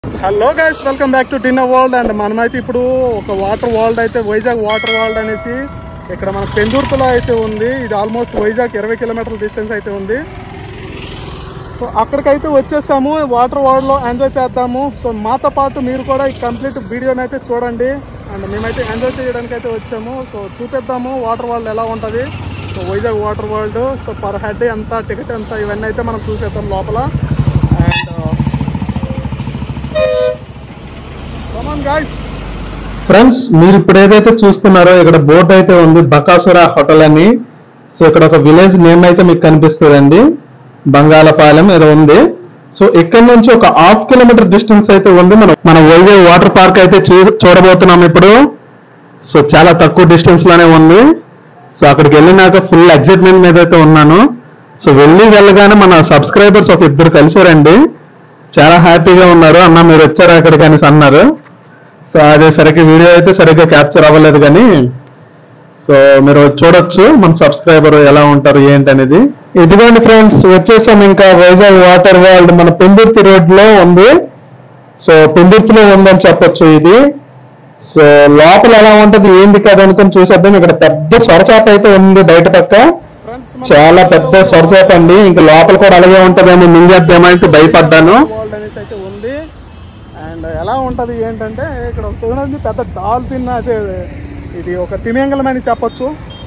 Hello guys welcome back to dinner world and మనమైతే ఇప్పుడు ఒక వాటర్ వరల్డ్ అయితే వైజాగ్ వాటర్ వరల్డ్ అనేసి ఇక్కడ మన పెందుర్తిలో అయితే ఉంది ఇది ఆల్మోస్ట్ వైజాగ్ ఇరవై కిలోమీటర్ల డిస్టెన్స్ అయితే ఉంది సో అక్కడికైతే వచ్చేసాము వాటర్ వరల్డ్లో ఎంజాయ్ చేద్దాము సో మాతో పాటు మీరు కూడా ఈ కంప్లీట్ వీడియోని అయితే చూడండి అండ్ మేమైతే ఎంజాయ్ చేయడానికి అయితే వచ్చాము సో చూపిద్దాము వాటర్ వరల్డ్ ఎలా ఉంటుంది so Vizag water world so per head ఎంత టికెట్ ఎంత ఇవన్నీ అయితే మనం చూసేద్దాం లోపల అండ్ కమాన్ గాయస్ ఫ్రెండ్స్ మీరు ఇప్పుడు ఏదైతే చూస్తున్నారో ఇక్కడ బోర్డు అయితే ఉంది బకాసుర హోటల్ అని సో ఇక్కడ ఒక విలేజ్ నేమ్ అయితే మీకు కనిపిస్తుందండి బంగాళపాలెం ఏదో ఉంది సో ఇక్కడ నుంచి ఒక హాఫ్ కిలోమీటర్ డిస్టెన్స్ అయితే ఉంది మనం మన వైజాగ్ వాటర్ పార్క్ అయితే చూ- చూడబోతున్నాం ఇప్పుడు సో చాలా తక్కువ డిస్టెన్స్ లోనే ఉంది సో అక్కడికి వెళ్ళినాక ఫుల్ ఎగ్జైట్మెంట్ మీద అయితే ఉన్నాను సో వెళ్ళి వెళ్ళగానే మన సబ్స్క్రైబర్స్ ఒక ఇద్దరు కలిసారండి చాలా హ్యాపీగా ఉన్నారు అన్న మీరు వచ్చారా అక్కడికి అనేసి అన్నారు సో అదే సరిగ్గా వీడియో అయితే సరిగ్గా క్యాప్చర్ అవ్వలేదు కానీ సో మీరు చూడొచ్చు మన సబ్స్క్రైబర్ ఎలా ఉంటారు ఏంటి అనేది ఇదిగోండి ఫ్రెండ్స్ వచ్చేసాం ఇంకా వైజాగ్ వాటర్ వరల్డ్ మన పెందుర్తి రోడ్ లో ఉంది సో పెందుర్తిలో ఉందని చెప్పొచ్చు ఇది సో లోపల ఎలా ఉంటది ఏంది కదా అనుకుని చూసేద్దాం ఇక్కడ పెద్ద సొరచాప అయితే ఉంది బయట పక్క ఫ్రెండ్స్ చాలా పెద్ద సొరచాప అండి ఇంకా లోపల కూడా అలాగే ఉంటదేమో మింగేద్దామంటే భయపడ్డాను వరల్డ్ అనేసి అయితే ఉంది అండ్ ఎలా ఉంటది ఏంటంటే ఇక్కడ ఒక చూడండి పెద్ద డాల్ఫిన్ అదే ఇది ఒక తిమింగలం అని చెప్పొచ్చు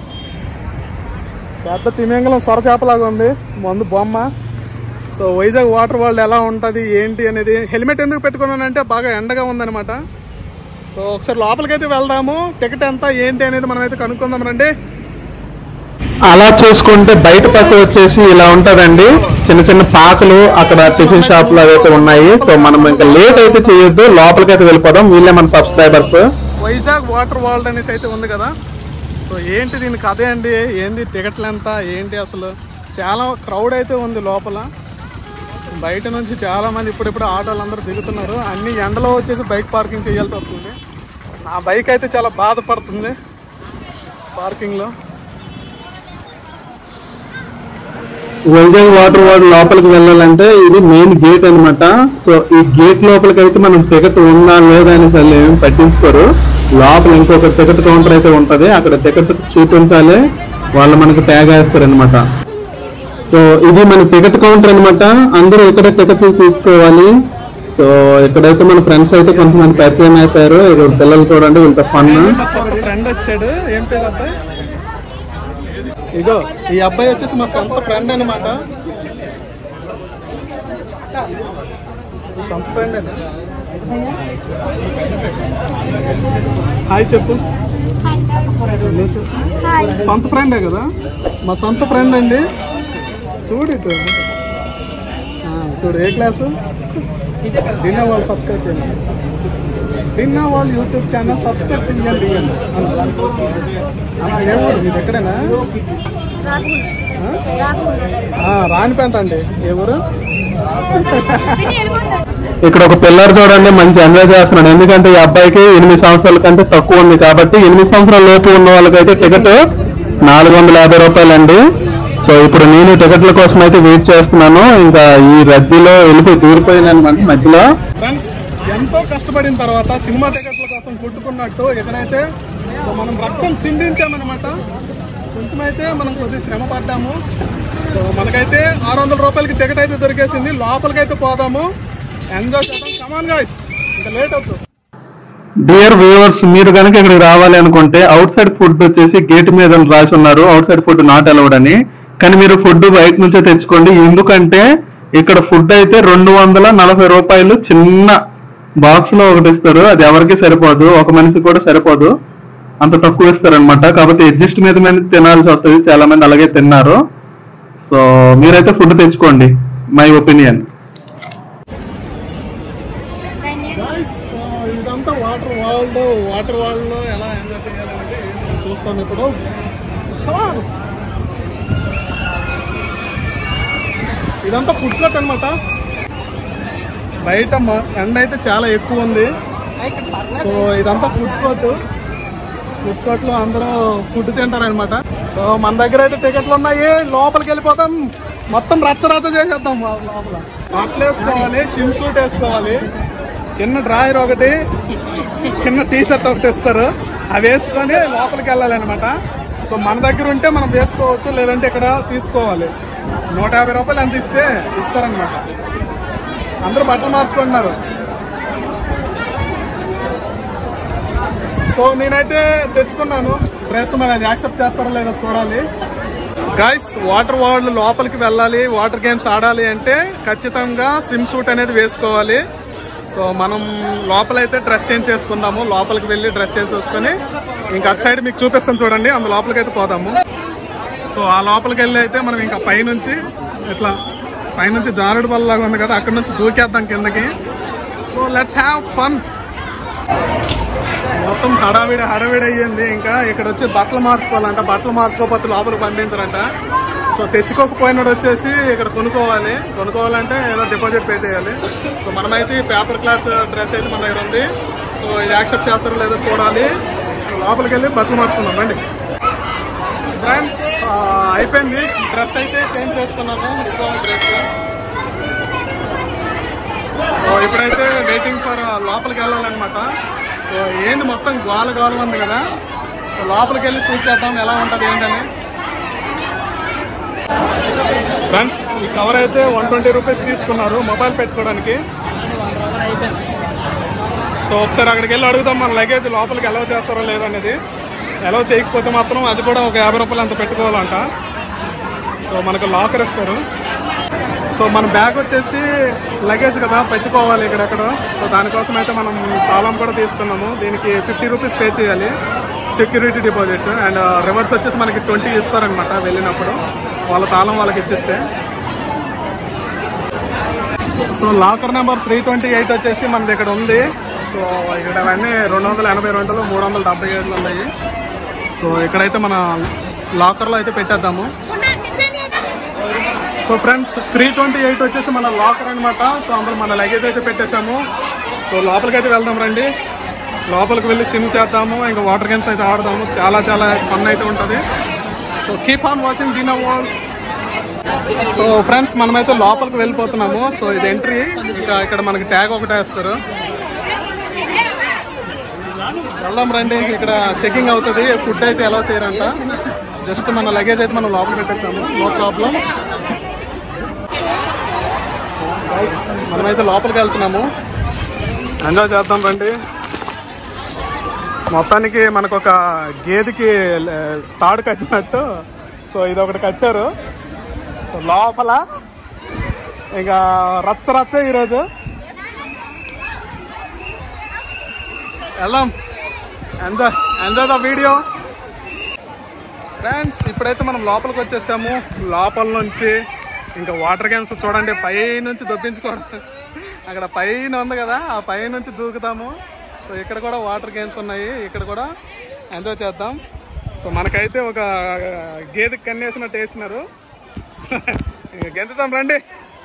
పెద్ద తిమింగలం సొరచేపలాగా ఉంది ముందు బొమ్మ సో వైజాగ్ వాటర్ వరల్డ్ ఎలా ఉంటుంది ఏంటి అనేది హెల్మెట్ ఎందుకు పెట్టుకున్నానంటే బాగా ఎండగా ఉందన్నమాట సో ఒకసారి లోపలికైతే వెళ్దాము టికెట్ ఎంత ఏంటి అనేది మనం అయితే కనుక్కుందాం రండి అలా చూసుకుంటే బయట పక్క వచ్చేసి ఇలా ఉంటదండి చిన్న చిన్న పాకలు అక్కడ టిఫిన్ షాపులు అవైతే ఉన్నాయి సో మనం ఇంకా లేట్ అయితే చేయొద్దు లోపలికైతే వెళ్ళిపోదాం వీళ్ళే మన సబ్స్క్రైబర్స్ వైజాగ్ వాటర్ వరల్డ్ అనేసి అయితే ఉంది కదా సో ఏంటి దీని కథ అండి ఏంది టికెట్లు ఎంత ఏంటి అసలు చాలా క్రౌడ్ అయితే ఉంది లోపల బయట నుంచి చాలా మంది ఇప్పుడిప్పుడు ఆటోలు అందరూ దిగుతున్నారు అన్ని ఎండలో వచ్చేసి బైక్ పార్కింగ్ చేయాల్సి వస్తుంది నా బైక్ అయితే చాలా బాధపడుతుంది పార్కింగ్లో వైజాగ్ వాటర్ వరల్డ్ లోపలికి వెళ్ళాలంటే ఇది మెయిన్ గేట్ అన్నమాట సో ఈ గేట్ లోపలికి అయితే మనం టికెట్ ఉందా లేదా అని అసలు ఏం పట్టించుకోరు లోపల ఇంకొక టికెట్ కౌంటర్ అయితే ఉంటది అక్కడ టికెట్ చూపించాలి వాళ్ళు మనకి ట్యాగ్ వేస్తారు అనమాట సో ఇది మన టికెట్ కౌంటర్ అన్నమాట అందరూ ఇక్కడ టికెట్లు తీసుకోవాలి సో ఇక్కడైతే మన ఫ్రెండ్స్ అయితే కొంతమంది పరిచయం అయిపోయారు ఇక్కడ పిల్లలు చూడండి వీళ్ళతో ఫన్ ఫ్రెండ్ వచ్చాడు ఏం పేరు అబ్బాయి ఇగో ఈ అబ్బాయి వచ్చేసి మా సొంత ఫ్రెండ్ అనమాట సొంత ఫ్రెండ్ హాయ్ చెప్పు నువ్వు చెప్పు. సొంత ఫ్రెండే కదా మా సొంత ఫ్రెండ్ అండి చూడు ఇటు ఆ, చూడు ఏ క్లాసు డిన్నా వాళ్ళు సబ్స్క్రైబ్ చేయండి డిన్నా వాళ్ళు యూట్యూబ్ ఛానల్ సబ్స్క్రైబ్ చేయండి అన్న ఏ ఊరు మీరు ఎక్కడైనా ఆ, రాణిపేంట అండి ఏ ఊరు ఇక్కడ ఒక పిల్లర్ చూడండి మంచి ఎంజాయ్ చేస్తున్నాడు ఎందుకంటే ఈ అబ్బాయికి ఎనిమిది సంవత్సరాల కంటే తక్కువ ఉంది కాబట్టి ఎనిమిది సంవత్సరాల లోపు ఉన్న వాళ్ళకైతే టికెట్ నాలుగు వందల యాభై రూపాయలండి సో ఇప్పుడు నేను టికెట్ల కోసం అయితే వెయిట్ చేస్తున్నాను ఇంకా ఈ రద్దీలో వెళ్ళిపోయి దూరిపోయింది అనమాట మధ్యలో ఫ్రెండ్స్ ఎంతో కష్టపడిన తర్వాత సినిమా టికెట్ల కోసం కొట్టుకున్నట్టు ఎక్కడైతే సో మనం రక్తం చిందించామన్నమాట కొంచెం అయితే మనం కొద్దిగా శ్రమ పడ్డాము సో మనకైతే ఆరు వందల రూపాయలకి టికెట్ అయితే దొరికేసింది లోపలికైతే పోదాము ఎంజాయ్ చేద్దాం కమాన్ గాయస్ ఇంకా లేట్ అవుతుంది డియర్ వ్యూవర్స్ మీరు కనుక ఇక్కడికి రావాలి అనుకుంటే అవుట్ సైడ్ ఫుడ్ వచ్చేసి గేట్ మీద రాసి ఉన్నారు outside food not allowed అని కానీ మీరు ఫుడ్ బయట నుంచే తెచ్చుకోండి ఎందుకంటే ఇక్కడ ఫుడ్ అయితే రెండు వందల నలభై రూపాయలు చిన్న బాక్స్ లో ఒకటి ఇస్తారు అది ఎవరికి సరిపోదు ఒక మనిషి కూడా సరిపోదు అంత తక్కువ ఇస్తారు అనమాట కాబట్టి అడ్జస్ట్ మీద మీద తినాల్సి వస్తుంది చాలా మంది అలాగే తిన్నారు సో మీరైతే ఫుడ్ తెచ్చుకోండి మై ఒపీనియన్ గాయస్ ఇదంతా వాటర్ వరల్డ్ వాటర్ వరల్డ్ లో ఎలా ఎంజాయ్ చేయాలంటే మనం చూస్తాం ఇప్పుడు Come on. ఇదంతా ఫుడ్ కోర్ట్ అనమాట బయట మ- ఎండ అయితే చాలా ఎక్కువ ఉంది సో ఇదంతా ఫుడ్ కోర్ట్ ఫుడ్ కోర్ట్ లో అందరూ ఫుడ్ తింటారనమాట సో మన దగ్గర అయితే టికెట్లు ఉన్నాయి లోపలికి వెళ్ళిపోతాం మొత్తం రచ్చ రచ్చ చేసేద్దాం లోపల బట్టలు వేసుకోవాలి షిమ్ సూట్ వేసుకోవాలి చిన్న డ్రాయర్ ఒకటి చిన్న టీ షర్ట్ ఒకటి ఇస్తారు అవి వేసుకొని లోపలికి వెళ్ళాలన్నమాట సో మన దగ్గర ఉంటే మనం వేసుకోవచ్చు లేదంటే ఇక్కడ తీసుకోవాలి నూట యాభై రూపాయలు ఎంత ఇస్తే ఇస్తారనమాట అందరూ బట్టలు మార్చుకుంటున్నారు సో నేనైతే తెచ్చుకున్నాను డ్రెస్ మరి అది యాక్సెప్ట్ చేస్తారో లేదో చూడాలి గైస్ వాటర్ వరల్డ్ లోపలికి వెళ్ళాలి వాటర్ గేమ్స్ ఆడాలి అంటే ఖచ్చితంగా స్విమ్ సూట్ అనేది వేసుకోవాలి సో మనం లోపలైతే డ్రెస్ చేంజ్ చేసుకుందాము లోపలికి వెళ్ళి డ్రెస్ చేంజ్ చేసుకుని ఇంకా అటు సైడ్ మీకు చూపిస్తాను చూడండి అందు లోపలికి అయితే పోదాము సో ఆ లోపలికి వెళ్ళి అయితే మనం ఇంకా పైనుంచి ఇట్లా పైనుంచి జారుడు బల్లలాగా ఉంది కదా అక్కడ నుంచి దూకేద్దాం కిందకి సో లెట్స్ హ్యావ్ ఫన్ మొత్తం హడావిడి హడావిడి అయ్యింది ఇంకా ఇక్కడ వచ్చి బట్టలు మార్చుకోవాలంట బట్టలు మార్చుకోకపోతే లోపలికి పంపించరంట సో తెచ్చుకోకపోయినాడు వచ్చేసి ఇక్కడ కొనుక్కోవాలి కొనుక్కోవాలంటే ఏదో డిపాజిట్ పే చేయాలి సో మనమైతే పేపర్ క్లాత్ డ్రెస్ అయితే మన దగ్గర ఉంది సో ఇది యాక్సెప్ట్ చేస్తారో లేదో చూడాలి సో లోపలికి వెళ్ళి బట్టలు మార్చుకుందాం రండి ఫ్రెండ్స్ అయిపోయింది డ్రెస్ అయితే చేంజ్ చేసుకున్నాము ఇంకో డ్రెస్ సో ఇప్పుడైతే వెయిటింగ్ ఫర్ లోపలికి వెళ్ళాలన్నమాట సో ఏంటి మొత్తం గోల గోల ఉంది కదా సో లోపలికి వెళ్ళి షూట్ చేద్దాం ఎలా ఉంటుంది ఏంటని ఫ్రెండ్స్ ఈ కవర్ అయితే వన్ ట్వంటీ రూపీస్ తీసుకున్నారు మొబైల్ పెట్టుకోవడానికి సో ఒకసారి అక్కడికి వెళ్ళి అడుగుదాం మన లగేజ్ లోపలికి ఎలా చేస్తారో లేదనేది ఎలా చేయకపోతే మాత్రం అది కూడా ఒక యాభై రూపాయలు అంత పెట్టుకోవాలంట సో మనకు లాకర్ ఇస్తారు సో మన బ్యాగ్ వచ్చేసి లగేజ్ కదా పెట్టుకోవాలి ఇక్కడెక్కడ సో దానికోసం అయితే మనం తాళం కూడా తీసుకున్నాము దీనికి ఫిఫ్టీ రూపీస్ పే చేయాలి సెక్యూరిటీ డిపాజిట్ అండ్ రివర్స్ వచ్చేసి మనకి ట్వంటీ ఇస్తారనమాట వెళ్ళినప్పుడు వాళ్ళ తాళం వాళ్ళకి ఇచ్చేస్తే so locker number three twenty eight వచ్చేసి మనది ఇక్కడ ఉంది సో ఇక్కడ అవన్నీ రెండు వందల ఎనభై రెండులో మూడు వందల డెబ్బై ఏడులు ఉన్నాయి సో ఇక్కడైతే మన లాకర్లో అయితే పెట్టేద్దాము so friends three twenty eight వచ్చేసి మన లాకర్ అనమాట సో అందులో మన లగేజ్ అయితే పెట్టేశాము సో లోపలికి అయితే వెళ్దాం రండి లోపలికి వెళ్ళి స్విమ్ చేద్దాము ఇంకా వాటర్ గేమ్స్ అయితే ఆడదాము చాలా చాలా ఫన్ అయితే ఉంటుంది so keep on watching dinner world so friends మనమైతే లోపలికి వెళ్ళిపోతున్నాము సో ఇది ఎంట్రీ ఇంకా ఇక్కడ మనకి ట్యాగ్ ఒకటే వేస్తారు వెళ్దాం రండి ఇక్కడ చెకింగ్ అవుతుంది ఫుడ్ అయితే ఎలా చేయరంట జస్ట్ మన లగేజ్ అయితే మనం లోపల పెట్టేసాము నో ప్రాబ్లం మనమైతే లోపలికి వెళ్తున్నాము ఎంజాయ్ చేద్దాం రండి మొత్తానికి మనకు ఒక గేదెకి ఆ, తాడు కట్టినట్టు సో ఇది ఒకటి కట్టారు సో లోపల ఇంకా రచ్చ రచ్చ ఈరోజు వెళ్దాం enjoy enjoy the video friends ఇప్పుడైతే మనం లోపలికి వచ్చేసాము లోపల నుంచి ఇంకా వాటర్ గేమ్స్ చూడండి పై నుంచి దొప్పించుకోవడం అక్కడ పైన ఉంది కదా ఆ పై నుంచి దూకుతాము సో ఇక్కడ కూడా వాటర్ గేమ్స్ ఉన్నాయి ఇక్కడ కూడా ఎంజాయ్ చేద్దాం సో మనకైతే ఒక గేదెకి కన్నేసినట్టు వేసినారు ఇంకా గెంతుతాం రండి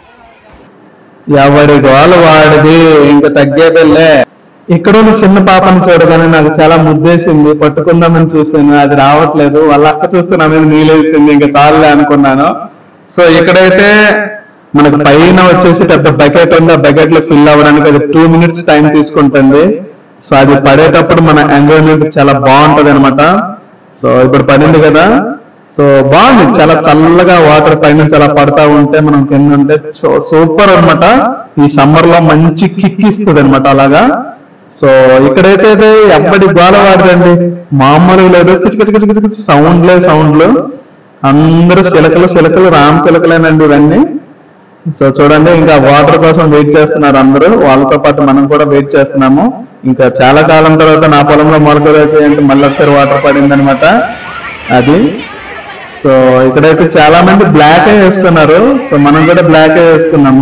ఎవడి గోల వాడిది ఇంకా తగ్గేదిలే ఇక్కడ ఉన్న చిన్న పాపని చూడగానే నాకు చాలా ముద్దేసింది పట్టుకుందామని చూసాను అది రావట్లేదు వాళ్ళ అక్క చూస్తే నా మీద నీళ్ళేసింది ఇంకా చాలులే అనుకున్నాను సో ఇక్కడైతే మనకు పైన వచ్చేసి పెద్ద బకెట్ ఉంది ఆ బకెట్ లో ఫిల్ అవ్వడానికి అది టూ మినిట్స్ టైం తీసుకుంటుంది సో అది పడేటప్పుడు మన ఎంజాయ్మెంట్ చాలా బాగుంటది అనమాట సో ఇప్పుడు పడింది కదా సో బాగుంది చాలా చల్లగా వాటర్ పైన చాలా పడతా ఉంటే మనం కింద ఉంటే సూపర్ అన్నమాట ఈ సమ్మర్ లో మంచి కిక్ ఇస్తుంది అనమాట అలాగా సో ఇక్కడైతే అయితే ఎప్పటి గోల వాడదండి మామూలుగా లేదు కిచ్ కిచ్ కిచ్ కిచ్ కిచ్ సౌండ్లే సౌండ్లు అందరూ చిలకలు చిలకలు రామ్ చిలకలేనండి ఇవన్నీ సో చూడండి ఇంకా వాటర్ కోసం వెయిట్ చేస్తున్నారు అందరూ వాళ్ళతో పాటు మనం కూడా వెయిట్ చేస్తున్నాము ఇంకా చాలా కాలం తర్వాత నా పొలంలో మొలకలు అంటే మళ్ళీ ఒకసారి వాటర్ పడింది అనమాట అది సో ఇక్కడైతే చాలా మంది బ్లాక్ వేసుకున్నారు సో మనం కూడా బ్లాక్ వేసుకున్నాము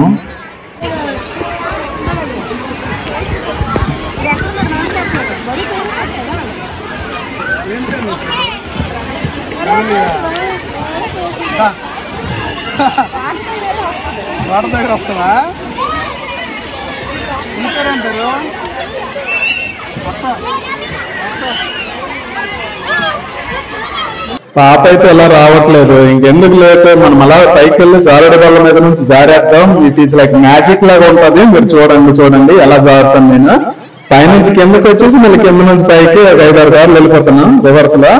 వాటర్ దగ్గర వస్తావా ఇంకేంటారు పాప అయితే ఇలా రావట్లేదు ఇంకెందుకు లేక మనం అలా పైకి వెళ్ళి జారుడు బల్ల మీద నుంచి జారేద్దాం ఇట్ ఈస్ లైక్ మ్యాజిక్ లాగా ఉంటది మీరు చూడండి చూడండి ఎలా జారుతాను నేను పైనుంచి కిందకి వచ్చేసి మళ్ళీ కింద నుంచి పైకి ఒక ఐదారు సార్లు వెళ్ళిపోతున్నాం రివర్స్ లో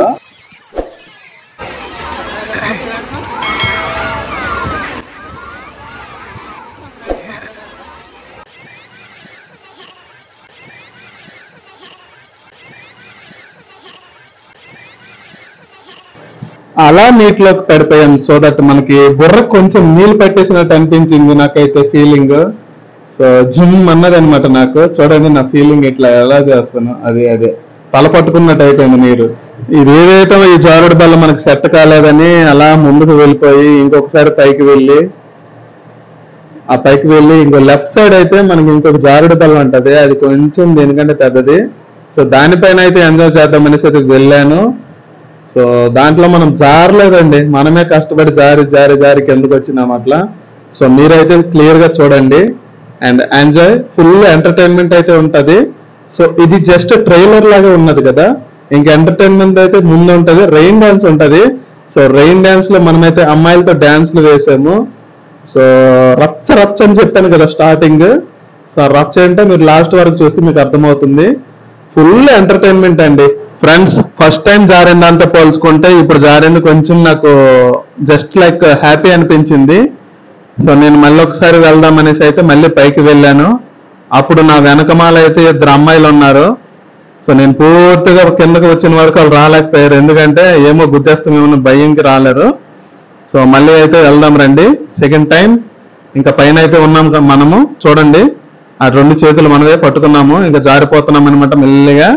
అలా నీటిలోకి పడిపోయాను సో దట్ మనకి బుర్ర కొంచెం నీళ్ళు పెట్టేసినట్టు అనిపించింది నాకైతే ఫీలింగ్ సో జిమ్ అన్నది అనమాట నాకు చూడండి నా ఫీలింగ్ ఇట్లా ఎలా చేస్తాను అది అదే తల పట్టుకున్నట్టు అయిపోయింది నీరు ఇది ఏదైతే ఈ జారుడు బల్ల మనకి సెట్ కాలేదని అలా ముందుకు వెళ్ళిపోయి ఇంకొకసారి పైకి వెళ్ళి ఆ పైకి వెళ్ళి ఇంకో లెఫ్ట్ సైడ్ అయితే మనకి ఇంకొక జారుడు బల్ల ఉంటది అది కొంచెం దీనికంటే పెద్దది సో దానిపైన అయితే ఎంజాయ్ చేద్దామనేసి అయితే వెళ్ళాను సో దాంట్లో మనం జారలేదండి మనమే కష్టపడి జారి జారి జారి కిందకు వచ్చినాం అట్లా సో మీరైతే క్లియర్ గా చూడండి అండ్ ఎంజాయ్ ఫుల్ ఎంటర్టైన్మెంట్ అయితే ఉంటది సో ఇది జస్ట్ ట్రైలర్ లాగా ఉన్నది కదా ఇంకా ఎంటర్టైన్మెంట్ అయితే ముందు ఉంటది రెయిన్ డాన్స్ ఉంటది సో రెయిన్ డాన్స్ లో మనమైతే అమ్మాయిలతో డాన్స్లు వేసాము సో రచ్చ రచ్చ అని చెప్పాను కదా స్టార్టింగ్ సో రచ్చ అంటే మీరు లాస్ట్ వరకు చూస్తే మీకు అర్థమవుతుంది ఫుల్ ఎంటర్టైన్మెంట్ అండి ఫ్రెండ్స్ ఫస్ట్ టైం జారిన దాంతో పోల్చుకుంటే ఇప్పుడు జారింది కొంచెం నాకు జస్ట్ లైక్ హ్యాపీ అనిపించింది సో నేను మళ్ళీ ఒకసారి వెళ్దాం అనేసి అయితే మళ్ళీ పైకి వెళ్ళాను అప్పుడు నా వెనకమాల అయితే ఇద్దరు అమ్మాయిలు ఉన్నారు సో నేను పూర్తిగా కిందకి వచ్చిన వరకు వాళ్ళు రాలేకపోయారు ఎందుకంటే ఏమో గుద్దేస్తామేమో భయంకి రాలేరు సో మళ్ళీ అయితే వెళ్దాం రండి సెకండ్ టైం ఇంకా పైన అయితే ఉన్నాం కదా మనము చూడండి ఆ రెండు చేతులు మనదే పట్టుకున్నాము ఇంకా జారిపోతున్నాం అనమాట మెల్లిగా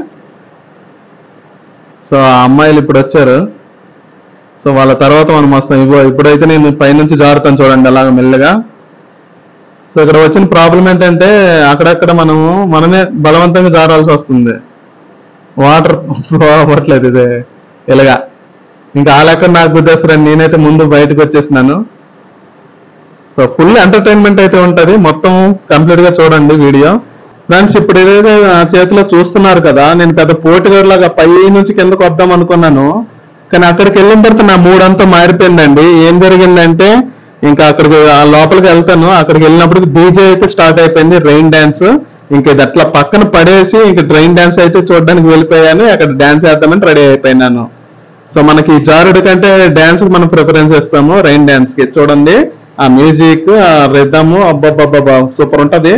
సో ఆ అమ్మాయిలు ఇప్పుడు వచ్చారు సో వాళ్ళ తర్వాత మనం వస్తాం ఇగో ఇప్పుడైతే నేను పైనుంచి జారుతాను చూడండి అలాగ మెల్లిగా సో ఇక్కడ వచ్చిన ప్రాబ్లం ఏంటంటే అక్కడక్కడ మనము మనమే బలవంతంగా జారాల్సి వస్తుంది వాటర్ ఫ్లో అవ్వట్లేదు ఇదే ఇలాగా ఇంకా ఆ లెక్క నాకు గుద్దేస్తారని నేనైతే ముందు బయటకు వచ్చేసినాను సో ఫుల్ ఎంటర్టైన్మెంట్ అయితే ఉంటది మొత్తం కంప్లీట్ గా చూడండి వీడియో ఫ్రెండ్స్ ఇప్పుడు ఏదైతే నా చేతిలో చూస్తున్నారు కదా నేను పెద్ద పోటీగారులాగా పై నుంచి కిందకు వద్దాం అనుకున్నాను కానీ అక్కడికి వెళ్ళిన తర్వాత నా మూడంతా మారిపోయిందండి ఏం జరిగిందంటే ఇంకా అక్కడికి ఆ లోపలికి వెళ్తాను అక్కడికి వెళ్ళినప్పుడు డీజే అయితే స్టార్ట్ అయిపోయింది రెయిన్ డాన్స్ ఇంకా ఇది అట్లా పక్కన పడేసి ఇంకా ట్రైన్ డాన్స్ అయితే చూడడానికి వెళ్ళిపోయాను అక్కడ డాన్స్ వేద్దామని రెడీ అయిపోయినాను సో మనకి ఈ జారుడు కంటే డాన్స్ మనం ప్రిఫరెన్స్ ఇస్తాము రైన్ డాన్స్ కి చూడండి ఆ మ్యూజిక్ ఆ రిథమ్ అబ్బబ్బబ్బా సూపర్ ఉంటది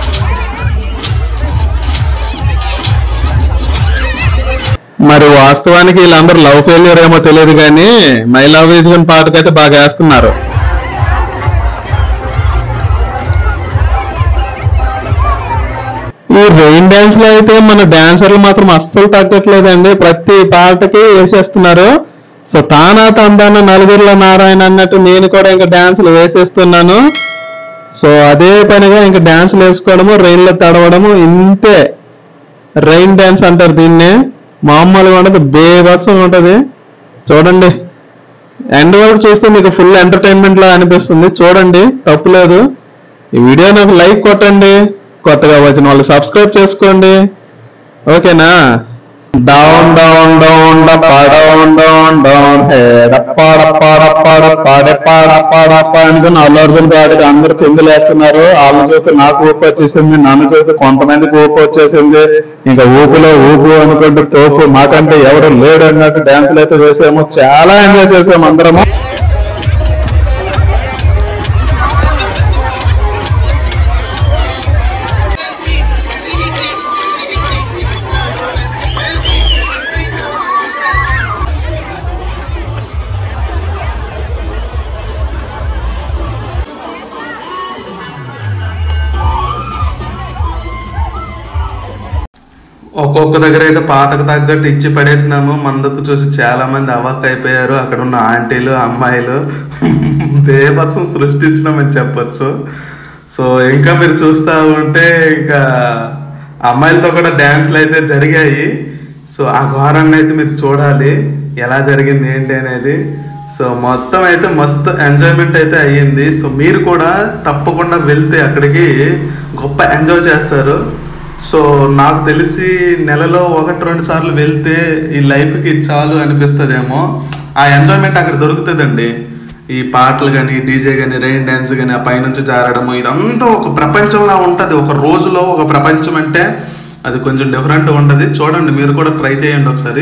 మరి వాస్తవానికి వీళ్ళందరూ లవ్ ఫెయిల్యూర్ ఏమో తెలియదు కానీ మై లవ్ ఈజ్ వన్ పాటకైతే బాగా వేస్తున్నారు ఈ రెయిన్ డాన్స్ లో అయితే మన డాన్సర్లు మాత్రం అస్సలు తగ్గట్లేదండి ప్రతి పాటకి వేసేస్తున్నారు సో తానా తందాన నలుగురిలో నారాయణ అన్నట్టు నేను కూడా ఇంకా డాన్సులు వేసేస్తున్నాను సో అదే పనిగా ఇంకా డాన్సులు వేసుకోవడము రెయిన్ లో తడవడము ఇంతే రెయిన్ డాన్స్ అంటారు దీన్ని మామూలుగా ఉండదు బేభత్సం ఉంటది చూడండి ఎండ్ వరకు చూస్తే మీకు ఫుల్ ఎంటర్టైన్మెంట్ లా అనిపిస్తుంది చూడండి తప్పులేదు ఈ వీడియో నాకు లైక్ కొట్టండి కొత్తగా వచ్చిన వాళ్ళు సబ్స్క్రైబ్ చేసుకోండి ఓకేనా down down down down down down పాడ పాడ పాడ పాడే పాడ పాడ అనుకుని అల్లు అర్జున్ గారికి అందరు కిందలు వేస్తున్నారు వాళ్ళ చూస్తే నాకు ఊపు వచ్చేసింది నన్ను చూస్తే కొంతమందికి ఊపు వచ్చేసింది ఇంకా ఊపులో ఊపు అనుకుంటే తోపు మాకంటే ఎవరు లేడు అన్నట్టు డాన్సులు అయితే వేసాము చాలా ఎంజాయ్ చేసాము అందరము ఒక్కొక్క దగ్గర అయితే పాటకు తగ్గట్టు ఇచ్చి పడేసినాము మందుకు చూసి చాలా మంది అవాక్ అయిపోయారు అక్కడ ఉన్న ఆంటీలు అమ్మాయిలు బేభత్సం సృష్టించినామని చెప్పొచ్చు సో ఇంకా మీరు చూస్తూ ఉంటే ఇంకా అమ్మాయిలతో కూడా డ్యాన్స్లు అయితే జరిగాయి సో ఆ ఘోరాన్ని అయితే మీరు చూడాలి ఎలా జరిగింది ఏంటి అనేది సో మొత్తం అయితే మస్తు ఎంజాయ్మెంట్ అయితే అయ్యింది సో మీరు కూడా తప్పకుండా వెళ్తే అక్కడికి గొప్ప ఎంజాయ్ చేస్తారు సో నాకు తెలిసి నెలలో ఒకటి రెండు సార్లు వెళ్తే ఈ లైఫ్కి చాలు అనిపిస్తుందేమో ఆ ఎంజాయ్మెంట్ అక్కడ దొరుకుతుందండి ఈ పాటలు కానీ డీజే కానీ రెయిన్ డ్యాన్స్ కానీ ఆ పైనుంచి జారడము ఇదంతా ఒక ప్రపంచంలా ఉంటుంది ఒక రోజులో ఒక ప్రపంచం అంటే అది కొంచెం డిఫరెంట్ ఉంటుంది చూడండి మీరు కూడా ట్రై చేయండి ఒకసారి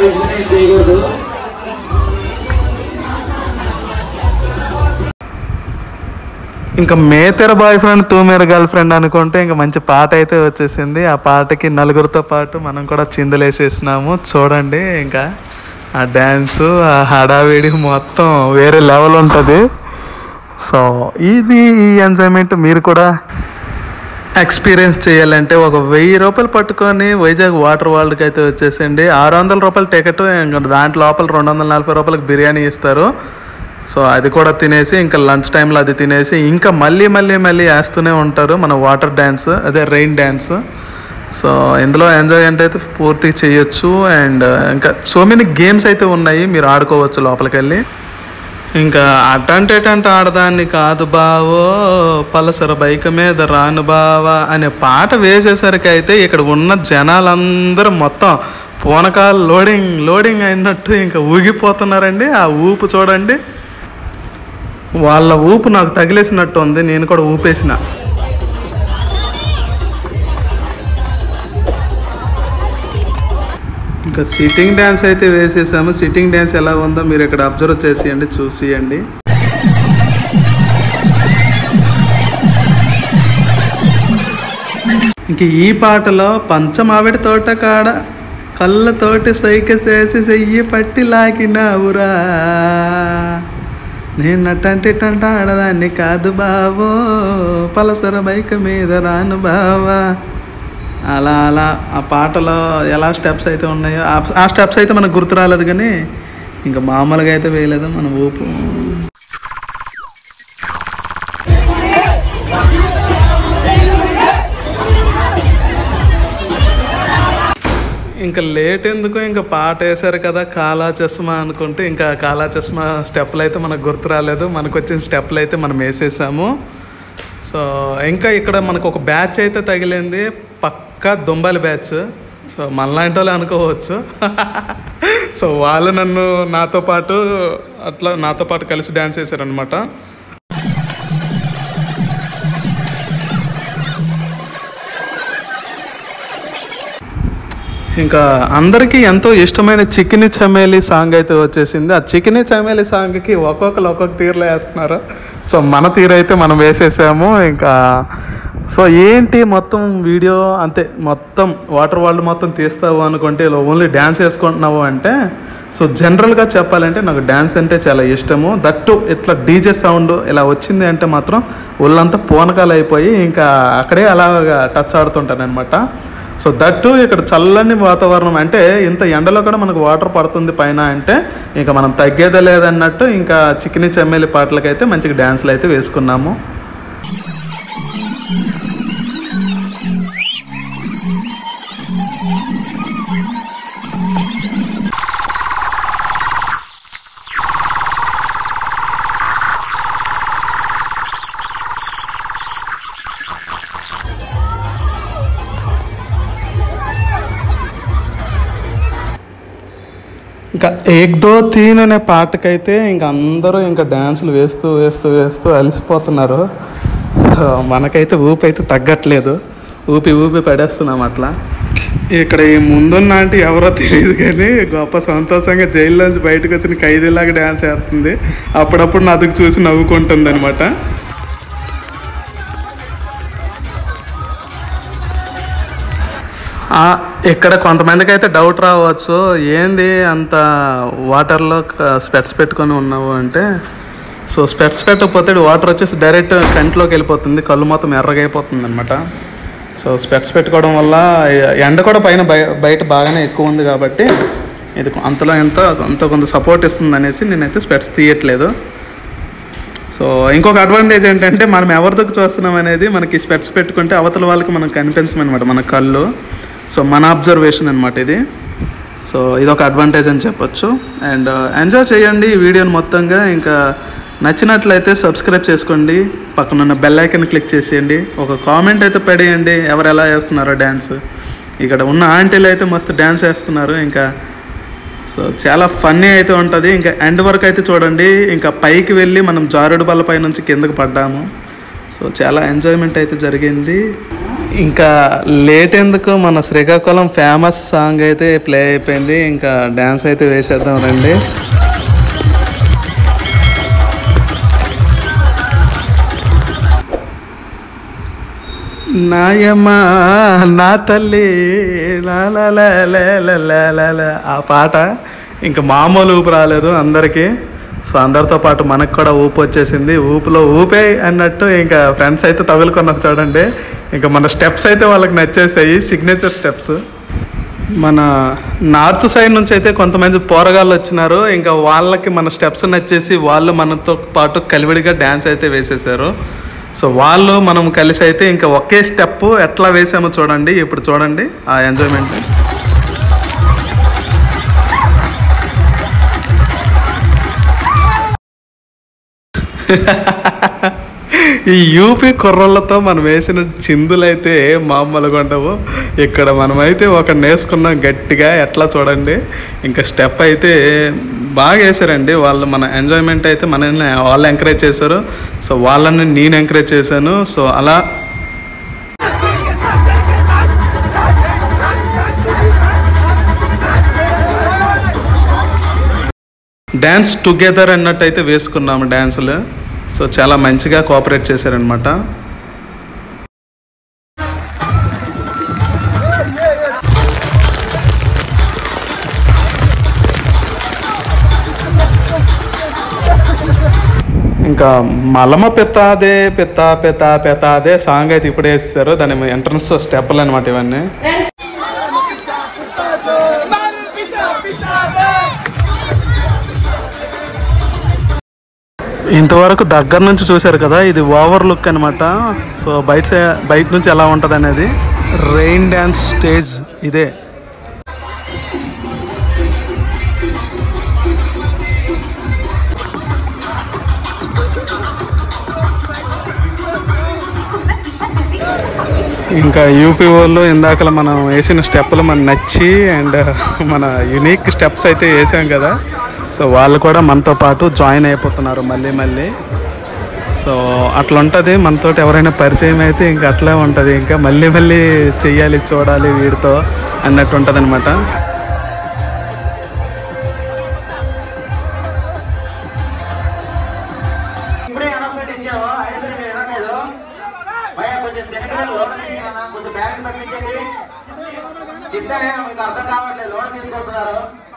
ఇంకా మేతెర బాయ్ ఫ్రెండ్ తూ మేర గర్ల్ ఫ్రెండ్ అనుకుంటే ఇంకా మంచి పాట అయితే వచ్చేసింది ఆ పాటకి నలుగురితో పాటు మనం కూడా చిందులేసేసినాము చూడండి ఇంకా ఆ డ్యాన్సు ఆ హడావిడి మొత్తం వేరే లెవెల్ ఉంటుంది సో ఇది ఈ ఎంజాయ్మెంట్ మీరు కూడా ఎక్స్పీరియన్స్ చేయాలంటే ఒక వెయ్యి రూపాయలు పట్టుకొని వైజాగ్ వాటర్ వరల్డ్కి అయితే వచ్చేసండి ఆరు వందల రూపాయల టికెట్ ఇంకా దాంట్లో లోపల రెండు వందల నలభై రూపాయలకి బిర్యానీ ఇస్తారు సో అది కూడా తినేసి ఇంకా లంచ్ టైంలో అది తినేసి ఇంకా మళ్ళీ మళ్ళీ మళ్ళీ వేస్తూనే ఉంటారు మన వాటర్ డ్యాన్స్ అదే రెయిన్ డ్యాన్స్ సో ఇందులో ఎంజాయ్ అంటే అయితే పూర్తిగా చేయొచ్చు అండ్ ఇంకా సో మెనీ గేమ్స్ అయితే ఉన్నాయి మీరు ఆడుకోవచ్చు లోపలికి వెళ్ళి ఇంకా అటంటేటంట ఆడదాన్ని కాదు బావో పలసర బైక్ మీద రాను బావా అనే పాట వేసేసరికి అయితే ఇక్కడ ఉన్న జనాలందరూ మొత్తం పూనకాలు లోడింగ్ లోడింగ్ అయినట్టు ఇంకా ఊగిపోతున్నారండి ఆ ఊపు చూడండి వాళ్ళ ఊపు నాకు తగిలేసినట్టు ఉంది నేను కూడా ఊపేసిన ఇంకా సిట్టింగ్ డ్యాన్స్ అయితే వేసేసాము సిట్టింగ్ డ్యాన్స్ ఎలా ఉందో మీరు ఇక్కడ అబ్జర్వ్ చేసేయండి చూసియండి ఇంక ఈ పాటలో పంచమావిడి తోట కాడ కళ్ళతోటి సైక చేసి చెయ్యి పట్టి లాగినావురా నేను అట్టంటే టంట ఆడదాన్ని కాదు బావో పలసర బైక్ మీద రాను బావా అలా అలా ఆ పాటలో ఎలా స్టెప్స్ అయితే ఉన్నాయో ఆ- ఆ స్టెప్స్ అయితే మనకు గుర్తు రాలేదు కానీ ఇంకా మామూలుగా అయితే వేయలేదు మన ఊపు ఇంకా లేట్ ఎందుకు ఇంకా పాట వేశారు కదా కాలా చస్మా అనుకుంటే ఇంకా కాలా చస్మా స్టెప్లు అయితే మనకు గుర్తు రాలేదు మనకు వచ్చిన స్టెప్లు అయితే మనం వేసేసాము సో ఇంకా ఇక్కడ మనకు ఒక బ్యాచ్ అయితే తగిలింది పక్కా దుంబాలి బ్యాచ్ సో మనలాంటి వాళ్ళు అనుకోవచ్చు సో వాళ్ళు నన్ను నాతో పాటు అట్లా నాతో పాటు కలిసి డ్యాన్స్ చేశారనమాట ఇంకా అందరికీ ఎంతో ఇష్టమైన చికెని చమేలి సాంగ్ అయితే వచ్చేసింది ఆ చికెని చమేలి సాంగ్కి ఒక్కొక్కరు ఒక్కొక్క తీరులో వేస్తున్నారు సో మన తీరు అయితే మనం వేసేసాము ఇంకా సో ఏంటి మొత్తం వీడియో అంతే మొత్తం వాటర్ వరల్డ్ మొత్తం తీస్తావు అనుకుంటే ఇలా ఓన్లీ డ్యాన్స్ వేసుకుంటున్నావు అంటే సో జనరల్గా చెప్పాలంటే నాకు డ్యాన్స్ అంటే చాలా ఇష్టము దట్టు ఇట్లా డీజే సౌండ్ ఇలా వచ్చింది అంటే మాత్రం ఒళ్ళంతా పూనకాలు అయిపోయి ఇంకా అక్కడే అలాగా టచ్ ఆడుతుంటాను అనమాట సో దట్టు ఇక్కడ చల్లని వాతావరణం అంటే ఇంత ఎండలో కూడా మనకు వాటర్ పడుతుంది పైన అంటే ఇంకా మనం తగ్గేదే లేదన్నట్టు ఇంకా చికెని చెమ్మేలి పాటలకైతే మంచిగా డ్యాన్స్లు అయితే వేసుకున్నాము ఇంకా ఏక్ దో తీన్ అనే పాటకైతే ఇంకా అందరూ ఇంకా డ్యాన్సులు వేస్తూ వేస్తూ వేస్తూ అలసిపోతున్నారు సో మనకైతే ఊపి అయితే తగ్గట్లేదు ఊపి ఊపి పడేస్తున్నాం అట్లా ఇక్కడ ఈ ముందున్న అంటే ఎవరో తెలియదు కానీ గొప్ప సంతోషంగా జైల్లోంచి బయటకు వచ్చిన ఖైదీలాగా డ్యాన్స్ చేస్తుంది అప్పుడప్పుడు నా అదుకు చూసి నవ్వుకుంటుంది అనమాట ఆ, ఇక్కడ కొంతమందికి అయితే డౌట్ రావచ్చు ఏంది అంత వాటర్లో స్పెట్స్ పెట్టుకొని ఉన్నావు అంటే సో స్పెట్స్ పెట్టకపోతే వాటర్ వచ్చేసి డైరెక్ట్ కంట్లోకి వెళ్ళిపోతుంది కళ్ళు మొత్తం ఎర్రగా అయిపోతుంది అనమాట సో స్పెట్స్ పెట్టుకోవడం వల్ల ఎండ కూడా పైన బయ బయట బాగానే ఎక్కువ ఉంది కాబట్టి ఇది అంతలో ఎంత అంత కొంత సపోర్ట్ ఇస్తుంది అనేసి నేనైతే స్పెట్స్ తీయట్లేదు సో ఇంకొక అడ్వాంటేజ్ ఏంటంటే మనం ఎవరిదకు చూస్తున్నాం అనేది మనకి స్పెట్స్ పెట్టుకుంటే అవతల వాళ్ళకి మనకు కనిపించమన్నమాట మన కళ్ళు సో మన అబ్జర్వేషన్ అనమాట ఇది సో ఇది ఒక అడ్వాంటేజ్ అని చెప్పొచ్చు అండ్ ఎంజాయ్ చేయండి ఈ వీడియోని మొత్తంగా ఇంకా నచ్చినట్లయితే సబ్స్క్రైబ్ చేసుకోండి పక్కనున్న బెల్ ఐకన్ క్లిక్ చేసేయండి ఒక కామెంట్ అయితే పడేయండి ఎవరు ఎలా వేస్తున్నారో డ్యాన్స్ ఇక్కడ ఉన్న ఆంటీలు అయితే మస్తు డ్యాన్స్ వేస్తున్నారు ఇంకా సో చాలా ఫన్నీ అయితే ఉంటుంది ఇంకా ఎండ్ వరకు అయితే చూడండి ఇంకా పైకి వెళ్ళి మనం జారుడు బల్ల పై నుంచి కిందకి పడ్డాము సో చాలా ఎంజాయ్మెంట్ అయితే జరిగింది ఇంకా లేట్ ఎందుకు మన శ్రీకాకుళం ఫేమస్ సాంగ్ అయితే ప్లే అయిపోయింది ఇంకా డ్యాన్స్ అయితే వేసేద్దాం రండి నాయమ్మా నా తల్లి లా లా లా లా లా లా లా లా. ఆ పాట ఇంకా మామూలు ఊపు రాలేదు అందరికీ సో అందరితో పాటు మనకు కూడా ఊపు వచ్చేసింది ఊపులో ఊపే అన్నట్టు ఇంకా ఫ్రెండ్స్ అయితే తగులుకున్నారు చూడండి ఇంకా మన స్టెప్స్ అయితే వాళ్ళకి నచ్చేసాయి సిగ్నేచర్ స్టెప్స్ మన నార్త్ సైడ్ నుంచి అయితే కొంతమంది పోరగాళ్ళు వచ్చినారు ఇంకా వాళ్ళకి మన స్టెప్స్ నచ్చేసి వాళ్ళు మనతో పాటు కలివిడిగా డ్యాన్స్ అయితే వేసేసారు సో వాళ్ళు మనం కలిసి అయితే ఇంకా ఒకే స్టెప్ ఎట్లా వేసామో చూడండి ఇప్పుడు చూడండి ఆ ఎంజాయ్మెంట్ ఈ యూపీ కుర్రోళ్ళతో మనం వేసిన చిందులైతే మామూలుగా ఉండవు ఇక్కడ మనమైతే ఒక నేసుకున్నాం గట్టిగా ఎట్లా చూడండి ఇంకా స్టెప్ అయితే బాగా వేసారండి వాళ్ళు మన ఎంజాయ్మెంట్ అయితే మనల్ని వాళ్ళు ఎంకరేజ్ చేశారు సో వాళ్ళని నేను ఎంకరేజ్ చేశాను సో అలా డ్యాన్స్ టుగెదర్ అన్నట్టయితే వేసుకున్నాము డ్యాన్సులు సో చాలా మంచిగా కోఆపరేట్ చేశారనమాట ఇంకా మలమ పెత్తాదే పెత్త పెత్త పెత్తాదే సాంగ్ అయితే ఇప్పుడే వేస్తారు దాని ఎంట్రన్స్ స్టెప్పులు అనమాట ఇవన్నీ ఇంతవరకు దగ్గర నుంచి చూశారు కదా ఇది ఓవర్ లుక్ అనమాట సో బయట సై- బయట నుంచి ఎలా ఉంటుంది అనేది రెయిన్ డ్యాన్స్ స్టేజ్ ఇదే ఇంకా యూపీ వాళ్ళు ఇందాకల మనం వేసిన స్టెప్పులు మనకు నచ్చి అండ్ మన యునిక్ స్టెప్స్ అయితే వేసాం కదా సో వాళ్ళు కూడా మనతో పాటు జాయిన్ అయిపోతున్నారు మళ్ళీ మళ్ళీ సో అట్లా ఉంటుంది మనతో ఎవరైనా పరిచయం అయితే ఇంకా అట్లే ఉంటుంది ఇంకా మళ్ళీ మళ్ళీ చెయ్యాలి చూడాలి వీడితో అన్నట్టు ఉంటుంది అనమాట ఇప్పుడే అనౌన్స్మెంట్ ఇచ్చాము అయినా సరే మీరు వినలేదు భయ కొంచెం చిన్నపిల్లలు లోన్ తీసుకున్నా కొంచెం బ్యాగ్ పంపించండి చెప్తే మీకు అర్థం కావట్లేదు లోన్ తీసుకొస్తున్నారు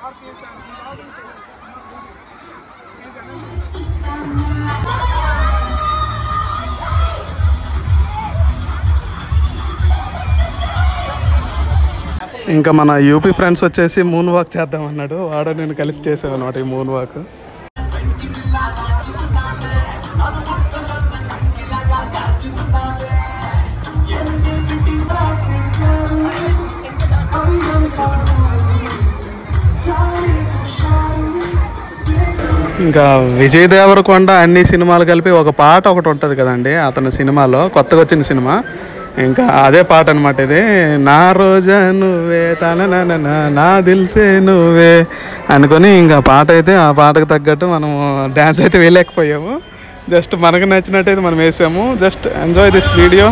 ఇంకా మన యూపీ ఫ్రెండ్స్ వచ్చేసి మూన్ వాక్ చేద్దాం అన్నాడు వాడు నేను కలిసి చేసాను అనమాట ఈ మూన్ వాక్ ఇంకా విజయ్ దేవరకొండ అన్ని సినిమాలు కలిపి ఒక పాట ఒకటి ఉంటుంది కదండి అతని సినిమాలో కొత్తగా వచ్చిన సినిమా ఇంకా అదే పాట అనమాట ఇది నా రోజా నువ్వే తన నా దిల్సే నువ్వే అనుకొని ఇంకా పాట అయితే ఆ పాటకు తగ్గట్టు మనం డ్యాన్స్ అయితే వేయలేకపోయాము జస్ట్ మనకు నచ్చినట్టయితే మనం వేసాము జస్ట్ ఎంజాయ్ దిస్ వీడియో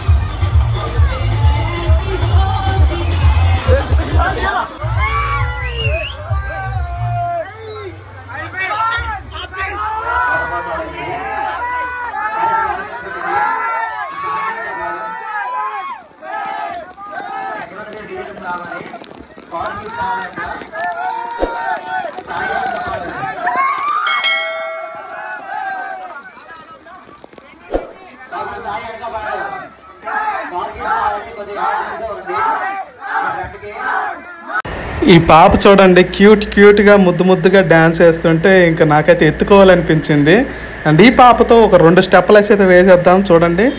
ఈ పాప చూడండి క్యూట్ క్యూట్గా ముద్దు ముద్దుగా డ్యాన్స్ వేస్తుంటే ఇంకా నాకైతే ఎత్తుకోవాలనిపించింది అండ్ ఈ పాపతో ఒక రెండు స్టెప్పులు అయితే వేసేద్దాం చూడండి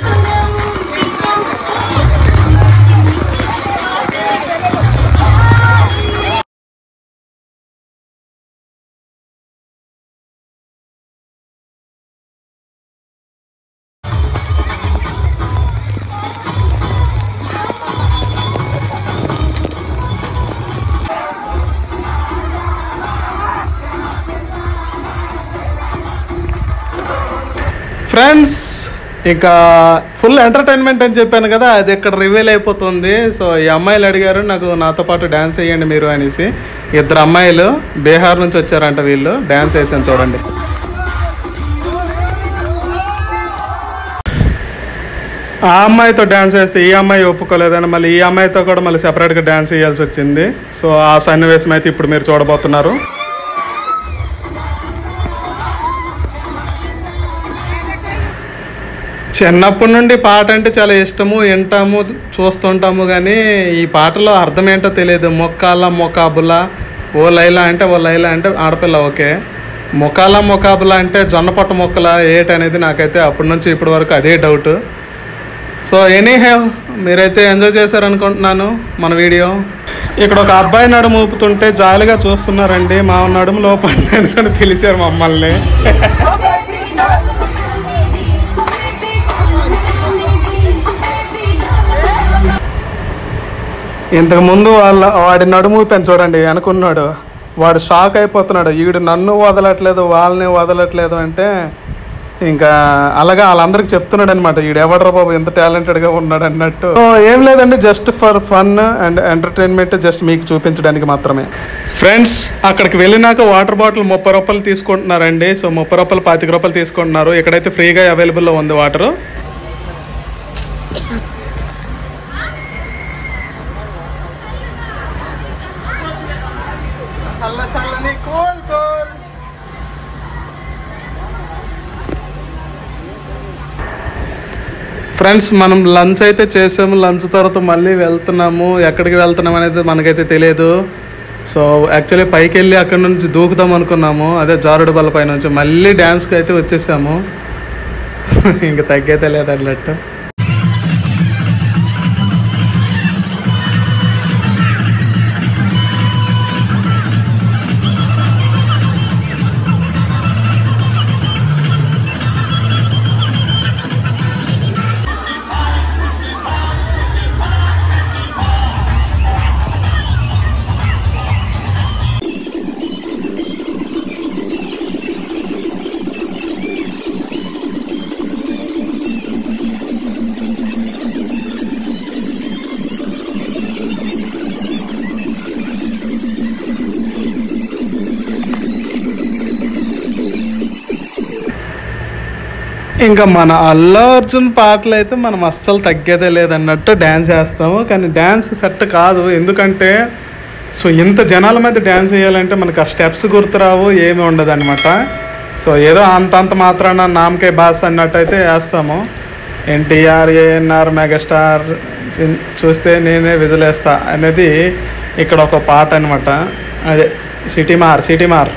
ఫ్రెండ్స్ ఇంకా ఫుల్ ఎంటర్టైన్మెంట్ అని చెప్పాను కదా అది ఇక్కడ రివీల్ అయిపోతుంది సో ఈ అమ్మాయిలు అడిగారు నాకు నాతో పాటు డ్యాన్స్ వేయండి మీరు అనేసి ఇద్దరు అమ్మాయిలు బీహార్ నుంచి వచ్చారంట వీళ్ళు డ్యాన్స్ వేసాను చూడండి ఆ అమ్మాయితో డ్యాన్స్ వేస్తే ఈ అమ్మాయి ఒప్పుకోలేదని మళ్ళీ ఈ అమ్మాయితో కూడా మళ్ళీ సెపరేట్గా డ్యాన్స్ చేయాల్సి వచ్చింది సో ఆ సన్నివేశం అయితే ఇప్పుడు మీరు చూడబోతున్నారు చిన్నప్పటి నుండి పాట అంటే చాలా ఇష్టము వింటాము చూస్తుంటాము కానీ ఈ పాటలో అర్థం ఏంటో తెలియదు మొక్కాల మొకాబుల ఓ లైలా అంటే ఓ లైలా అంటే ఆడపిల్ల ఓకే మొకాల మొకాబుల అంటే జొన్న పొట్ట మొక్కల ఏటి అనేది నాకైతే అప్పటి నుంచి ఇప్పటి వరకు అదే డౌట్ సో ఎనీ హ్యావ్ మీరైతే ఎంజాయ్ చేశారనుకుంటున్నాను మన వీడియో ఇక్కడ ఒక అబ్బాయి నడుము ఊపుతుంటే జాలిగా చూస్తున్నారండి మా నడుము లోపల అని పిలిచారు మమ్మల్ని ఇంతకు ముందు వాళ్ళ వాడి నడుము ఊపాను చూడండి అనుకున్నాడు వాడు షాక్ అయిపోతున్నాడు వీడు నన్ను వదలట్లేదు వాళ్ళని వదలట్లేదు అంటే ఇంకా అలాగా వాళ్ళందరికి చెప్తున్నాడు అనమాట వీడు ఎవడరా బాబు ఎంత టాలెంటెడ్గా ఉన్నాడు అన్నట్టు సో ఏం లేదండి just for fun and entertainment just మీకు చూపించడానికి మాత్రమే ఫ్రెండ్స్ అక్కడికి వెళ్ళినాక వాటర్ బాటిల్ ముప్పై రూపాయలు తీసుకుంటున్నారండి సో ముప్పై రూపాయలు పాతిక రూపాయలు తీసుకుంటున్నారు ఇక్కడైతే ఫ్రీగా అవైలబుల్లో ఉంది వాటర్ చల్ల చల్లని కోల్ కోల్ ఫ్రెండ్స్ మనం లంచ్ అయితే చేసాము లంచ్ తర్వాత మళ్ళీ వెళ్తున్నాము ఎక్కడికి వెళ్తున్నాం అనేది మనకైతే తెలియదు సో యాక్చువల్లీ పైకి వెళ్ళి అక్కడ నుంచి దూకుదాం అనుకున్నాము అదే జారుడు బల్ల పై నుంచి మళ్ళీ డ్యాన్స్కి అయితే వచ్చేసాము ఇంకా తగ్గైతే లేదన్నట్టు ఇంకా మన అల్లు అర్జున్ పాటలు అయితే మనం అస్సలు తగ్గేదే లేదన్నట్టు డ్యాన్స్ చేస్తాము కానీ డ్యాన్స్ సెట్ కాదు ఎందుకంటే సో ఇంత జనాల మధ్య డ్యాన్స్ చేయాలంటే మనకు ఆ స్టెప్స్ గుర్తురావు ఏమి ఉండదు అనమాట సో ఏదో అంత అంత మాత్రాన నామకే బాస్ అన్నట్టయితే వేస్తాము ఎన్టీఆర్ ఏఎన్ఆర్ మెగాస్టార్ ఇన్- చూస్తే నేనే విజులేస్తా అనేది ఇక్కడ ఒక పాట అనమాట అదే సిటీ మార్ సిటీ మార్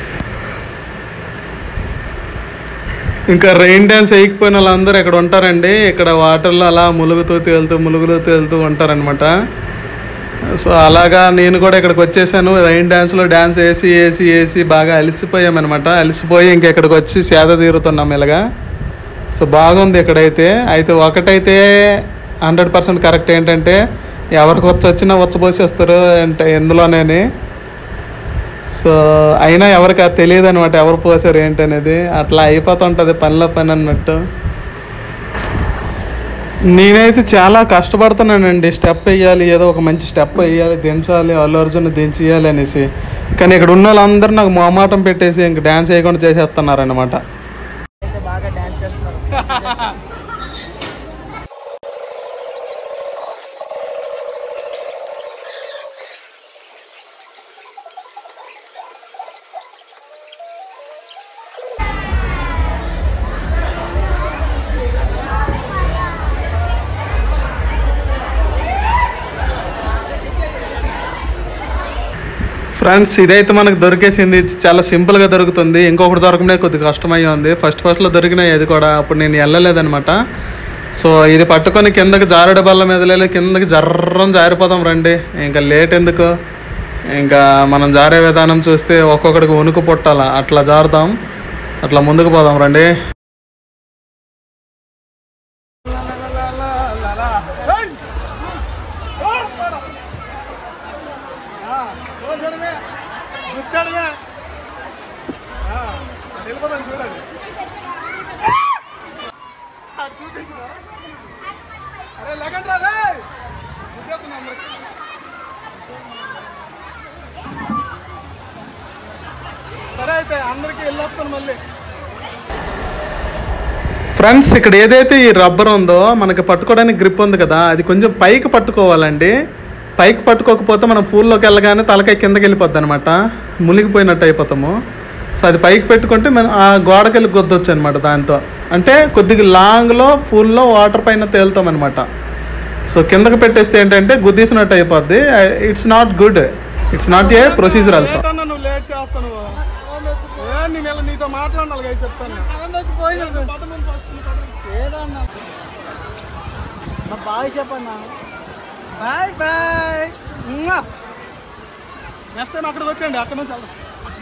ఇంకా రెయిన్ డ్యాన్స్ వేయకపోయిన వాళ్ళందరూ ఇక్కడ ఉంటారండి ఇక్కడ వాటర్లో అలా ములుగుతూ తేలుతూ ములుగుతూ తేలుతూ ఉంటారనమాట సో అలాగా నేను కూడా ఇక్కడికి వచ్చేసాను రెయిన్ డ్యాన్స్లో డ్యాన్స్ వేసి వేసి వేసి బాగా అలసిపోయామన్నమాట అలసిపోయి ఇంకా ఇక్కడికి వచ్చి సేద తీరుతున్నాం ఇలాగా సో బాగుంది ఇక్కడైతే అయితే ఒకటైతే హండ్రెడ్ పర్సెంట్ కరెక్ట్ ఏంటంటే ఎవరికి వచ్చి వచ్చినా వచ్చబోసేస్తారు అంటే ఎందులోనే సో అయినా ఎవరికి అది తెలియదు అనమాట ఎవరు పోసారు ఏంటనేది అట్లా అయిపోతుంటుంది పనిలో పని అన్నట్టు నేనైతే చాలా కష్టపడుతున్నానండి స్టెప్ వేయాలి ఏదో ఒక మంచి స్టెప్ వేయాలి దించాలి అల్లు అర్జున్ దించేయాలి అనేసి కానీ ఇక్కడ ఉన్న వాళ్ళందరూ నాకు మొహమాటం పెట్టేసి ఇంక డ్యాన్స్ చేయకుండా చేసేస్తున్నారనమాట ఫ్రెండ్స్ ఇదైతే మనకు దొరికేసింది ఇది చాలా సింపుల్గా దొరుకుతుంది ఇంకొకటి దొరకడే కొద్దిగా కష్టమయ్యి ఉంది ఫస్ట్ ఫస్ట్లో దొరికినాయి అది కూడా అప్పుడు నేను వెళ్ళలేదనమాట సో ఇది పట్టుకొని కిందకి జారుడు బల్ల మీద వెళ్ళి కిందకి జర్రం జారిపోదాం రండి ఇంకా లేట్ ఎందుకు ఇంకా మనం జారే విధానం చూస్తే ఒక్కొక్కడికి వణుకు పుట్టాల అట్లా జారుతాం అట్లా ముందుకు పోదాం రండి చూపించరా అరే లగండి రా రే గుద్దేస్తున్నా అందరికి. సరే అయితే అందరికి వెళ్ళొస్తాను మళ్ళీ ఫ్రెండ్స్ ఇక్కడ ఏదైతే ఈ రబ్బర్ ఉందో మనకి పట్టుకోవడానికి గ్రిప్ ఉంది కదా అది కొంచెం పైకి పట్టుకోవాలండి పైకి పట్టుకోకపోతే మనం ఫూల్లోకి వెళ్ళగానే తలకాయ కిందకి వెళ్ళిపోద్ది అనమాట మునిగిపోయినట్టు అయిపోతాము సో అది పైకి పెట్టుకుంటే మనం ఆ గోడకి వెళ్ళి గుద్దొచ్చు అనమాట దాంతో అంటే కొద్దిగా లాంగ్లో ఫుల్లో వాటర్ పైన తేలుతాం అనమాట సో కిందకి పెట్టేస్తే ఏంటంటే గుద్దీసినట్టు అయిపోద్ది it's not good it's not a procedure also నువ్వు లేట్ చేస్తాను నేను ఇలా నీతో మాట్లాడాలి కదా చెప్తాను బాయ్ చెప్పన్నా బాయ్ బాయ్ నెక్స్ట్ టైం అక్కడికి వచ్చేయండి అక్కడ నుంచి వెళ్దాం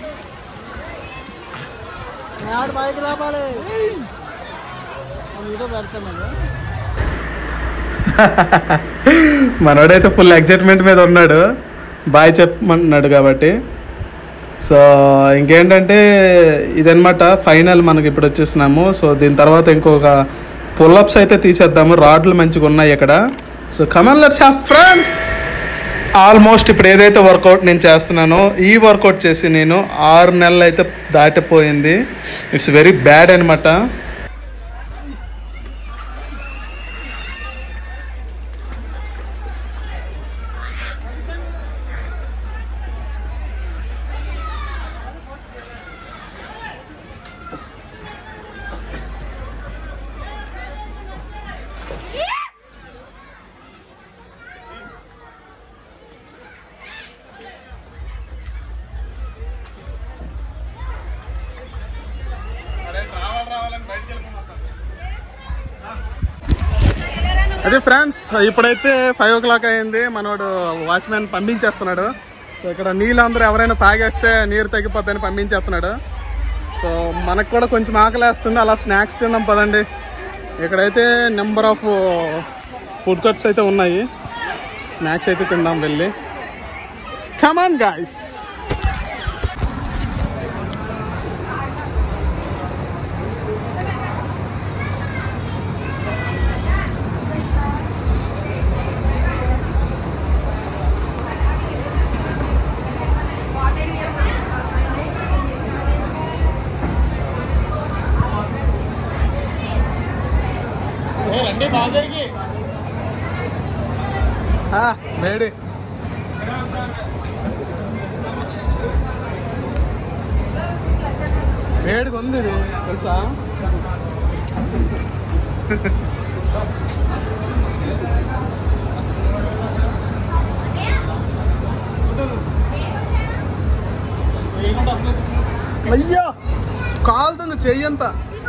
ఆడు బైక్ రావాలి మీతో పెడతాను మనోడైతే ఫుల్ ఎగ్జైట్మెంట్ మీద ఉన్నాడు బాయ్ చెప్పమంటున్నాడు కాబట్టి సో ఇంకేంటంటే ఇదనమాట ఫైనల్ మనకి ఇప్పుడు వచ్చేసినాము సో దీని తర్వాత ఇంకొక పుల్లప్స్ అయితే తీసేద్దాము రాడ్లు మంచిగా ఉన్నాయి ఇక్కడ so come on let's have friends almost ఇప్పుడు ఏదైతే వర్కౌట్ నేను చేస్తున్నానో ఈ వర్కౌట్ చేసి నేను ఆరు నెలలు అయితే దాటిపోయింది ఇట్స్ వెరీ బ్యాడ్ అనమాట అదే ఫ్రెండ్స్ ఇప్పుడైతే ఫైవ్ ఓ క్లాక్ అయింది మనోడు వాచ్మెన్ పంపించేస్తున్నాడు సో ఇక్కడ నీళ్ళు అందరూ ఎవరైనా తాగేస్తే నీరు తగ్గిపోద్దని పంపించేస్తున్నాడు సో మనకు కూడా కొంచెం ఆకలేస్తుంది అలా స్నాక్స్ తిందాం పదండి ఇక్కడైతే నెంబర్ ఆఫ్ ఫుడ్ కట్స్ అయితే ఉన్నాయి స్నాక్స్ అయితే తిందాం వెళ్ళి కమాన్ గాయస్ రండి బాజర్కి వేడి వేడిగా ఉంది ఇది తెలుసా అయ్యో కాలుతుంది చెయ్యంతా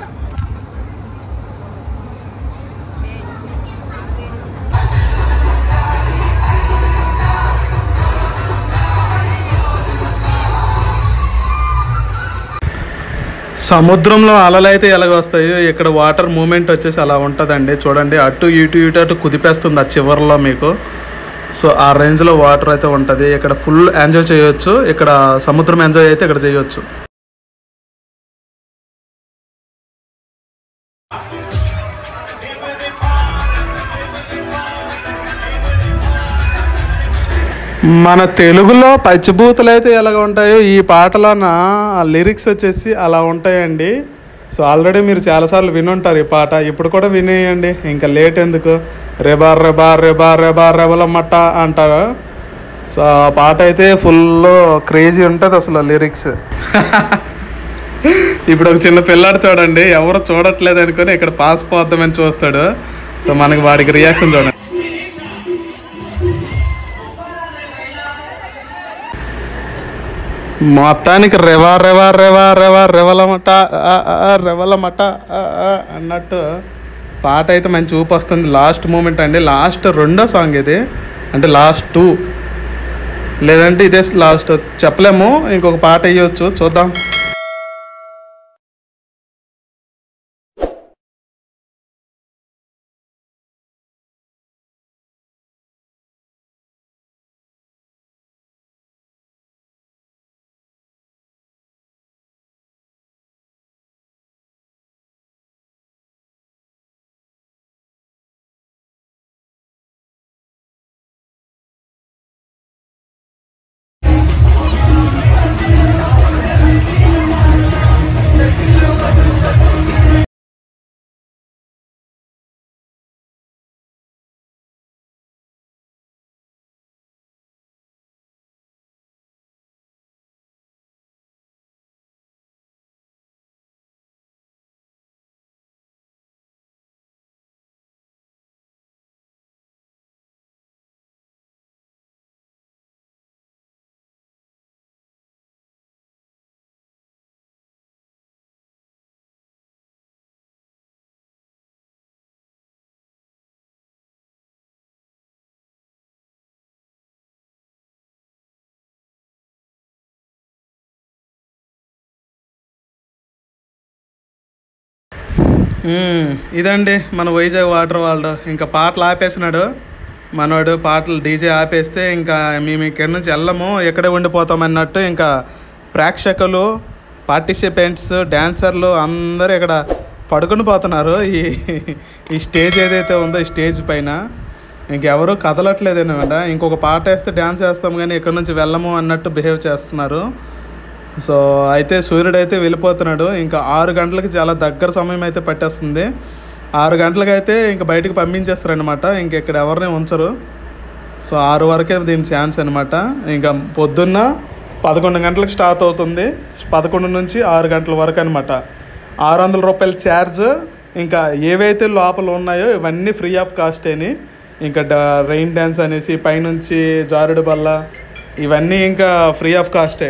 సముద్రంలో అలలు అయితే ఎలాగ వస్తాయో ఇక్కడ వాటర్ మూమెంట్ వచ్చేసి అలా ఉంటుందండి చూడండి అటు ఇటు ఇటు అటు కుదిపేస్తుంది ఆ చివరిలో మీకు సో ఆ రేంజ్లో వాటర్ అయితే ఉంటుంది ఇక్కడ ఫుల్ ఎంజాయ్ చేయొచ్చు ఇక్కడ సముద్రం ఎంజాయ్ అయితే ఇక్కడ చేయొచ్చు మన తెలుగులో పచ్చిబూతులు అయితే ఎలాగ ఉంటాయో ఈ పాటలోన ఆ లిరిక్స్ వచ్చేసి అలా ఉంటాయండి సో ఆల్రెడీ మీరు చాలాసార్లు వినుంటారు ఈ పాట ఇప్పుడు కూడా వినేయండి ఇంకా లేట్ ఎందుకు రెబా రెబా రెబా రెబా రెబల మట్ట అంటారు సో ఆ పాట అయితే ఫుల్ క్రేజీ ఉంటుంది అసలు లిరిక్స్ ఇప్పుడు ఒక చిన్న పిల్లాడు చూడండి ఎవరు చూడట్లేదు అనుకొని ఇక్కడ పాస్ పోద్దామని చూస్తాడు సో మనకి వాడికి రియాక్షన్ చూడండి మొత్తానికి రెవా రెవా రెవా రెవా రెవలమట ఆ, ఆ, ఆ, రెవలమట ఆ, ఆ అన్నట్టు పాట అయితే మంచి ఊపు వస్తుంది లాస్ట్ మూమెంట్ అండి లాస్ట్ రెండో సాంగ్ ఇది అంటే లాస్ట్ టూ లేదంటే ఇదే లాస్ట్ చెప్పలేము ఇంకొక పాట వేయవచ్చు చూద్దాం మ్మ్. ఇదండి మన వైజాగ్ వాటర్ వరల్డ్ ఇంకా పాటలు ఆపేసినాడు మనోడు పాటలు డీజే ఆపేస్తే ఇంకా మేము ఇక్కడి నుంచి వెళ్ళము ఎక్కడే ఉండిపోతాం అన్నట్టు ఇంకా ప్రేక్షకులు పార్టిసిపెంట్స్ డ్యాన్సర్లు అందరూ ఇక్కడ పడుకుని పోతున్నారు ఈ ఈ స్టేజ్ ఏదైతే ఉందో ఈ స్టేజ్ పైన ఇంకెవరూ కదలట్లేదు అనమాట ఇంకొక పాట వేస్తే డ్యాన్స్ వేస్తాం కానీ ఇక్కడ నుంచి వెళ్ళము అన్నట్టు బిహేవ్ చేస్తున్నారు సో అయితే సూర్యుడు అయితే వెళ్ళిపోతున్నాడు ఇంకా ఆరు గంటలకు చాలా దగ్గర సమయం అయితే పట్టేస్తుంది ఆరు గంటలకు అయితే ఇంకా బయటకు పంపించేస్తారనమాట ఇంక ఇక్కడ ఎవరిని ఉంచరు సో ఆరు వరకే దీని ఛాన్స్ అనమాట ఇంకా పొద్దున్న పదకొండు గంటలకు స్టార్ట్ అవుతుంది పదకొండు నుంచి ఆరు గంటల వరకు అనమాట ఆరు వందల రూపాయల ఛార్జ్ ఇంకా ఏవైతే లోపల ఉన్నాయో ఇవన్నీ ఫ్రీ ఆఫ్ కాస్ట్ అని ఇంకా రెయిన్ డ్యాన్స్ అనేసి పైనుంచి జారుడు బల్ల ఇవన్నీ ఇంకా ఫ్రీ ఆఫ్ కాస్టే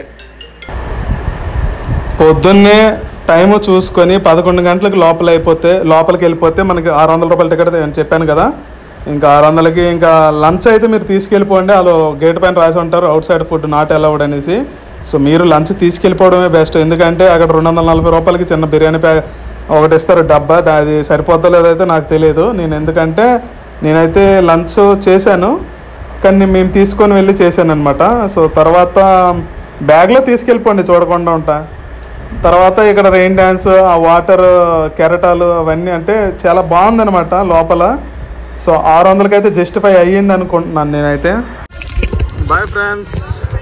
పొద్దున్నే టైం చూసుకొని పదకొండు గంటలకు లోపల అయిపోతే లోపలికి వెళ్ళిపోతే మనకి ఆరు వందల రూపాయల టికెట్ అని చెప్పాను కదా ఇంకా ఆరు వందలకి ఇంకా లంచ్ అయితే మీరు తీసుకెళ్ళిపోండి వాళ్ళు గేట్ పైన రాసి ఉంటారు outside food not allowed అనేసి సో మీరు లంచ్ తీసుకెళ్ళిపోవడమే బెస్ట్ ఎందుకంటే అక్కడ రెండు వందల నలభై రూపాయలకి చిన్న బిర్యానీ ప్యా ఒకటి ఇస్తారు డబ్బా దా- అది సరిపోద్దో లేదో అయితే నాకు తెలియదు నేను ఎందుకంటే నేనైతే లంచ్ చేశాను కానీ మేము తీసుకొని వెళ్ళి చేశాను అనమాట సో తర్వాత బ్యాగ్లో తీసుకెళ్ళిపోండి చూడకుండా ఉంటా తర్వాత ఇక్కడ రెయిన్ డ్యాన్స్ ఆ వాటర్ కెరటాలు అవన్నీ అంటే చాలా బాగుందనమాట లోపల సో ఆరు వందలకైతే జస్టిఫై అయ్యింది అనుకుంటున్నాను నేనైతే బాయ్ ఫ్రెండ్స్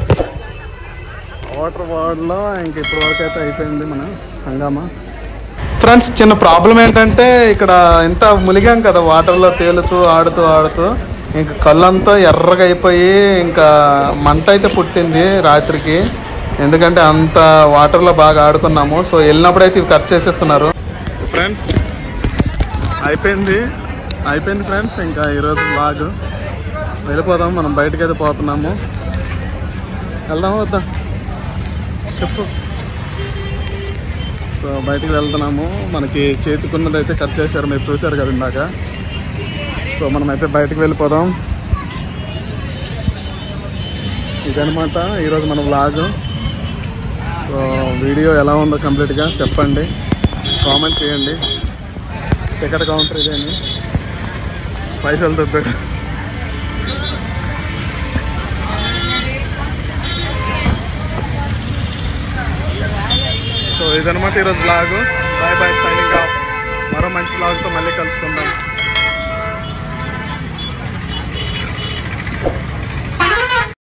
వాటర్ వార్డ్లో ఇంక ఇప్పటి వరకు అయితే అయిపోయింది మన హంగామా ఫ్రెండ్స్ చిన్న ప్రాబ్లం ఏంటంటే ఇక్కడ ఇంత ములిగాం కదా వాటర్లో తేలుతూ ఆడుతూ ఆడుతూ ఇంకా కళ్ళంతా ఎర్రగా అయిపోయి ఇంకా మంట అయితే పుట్టింది రాత్రికి ఎందుకంటే అంత వాటర్లో బాగా ఆడుకున్నాము సో వెళ్ళినప్పుడు అయితే ఇవి కట్ చేసేస్తున్నారు ఫ్రెండ్స్ అయిపోయింది అయిపోయింది ఫ్రెండ్స్ ఇంకా ఈరోజు బ్లాగ్ వెళ్ళిపోదాం మనం బయటకు అయితే పోతున్నాము వెళ్దాం వద్దా చెప్పు సో బయటికి వెళ్తున్నాము మనకి చేతికున్నది అయితే కట్ చేశారు మీరు చూశారు కదా ఇందాక సో మనమైతే బయటికి వెళ్ళిపోదాం ఇదనమాట ఈరోజు మన వ్లాగ్ సో వీడియో ఎలా ఉందో కంప్లీట్గా చెప్పండి కామెంట్ చేయండి టికెట్ కౌంటర్ ఇదేంటి పైసలు దొబ్బాడు సో ఇదనమాట ఈరోజు blog bye bye signing off మరో మంచి బ్లాగ్తో మళ్ళీ కలుసుకుందాం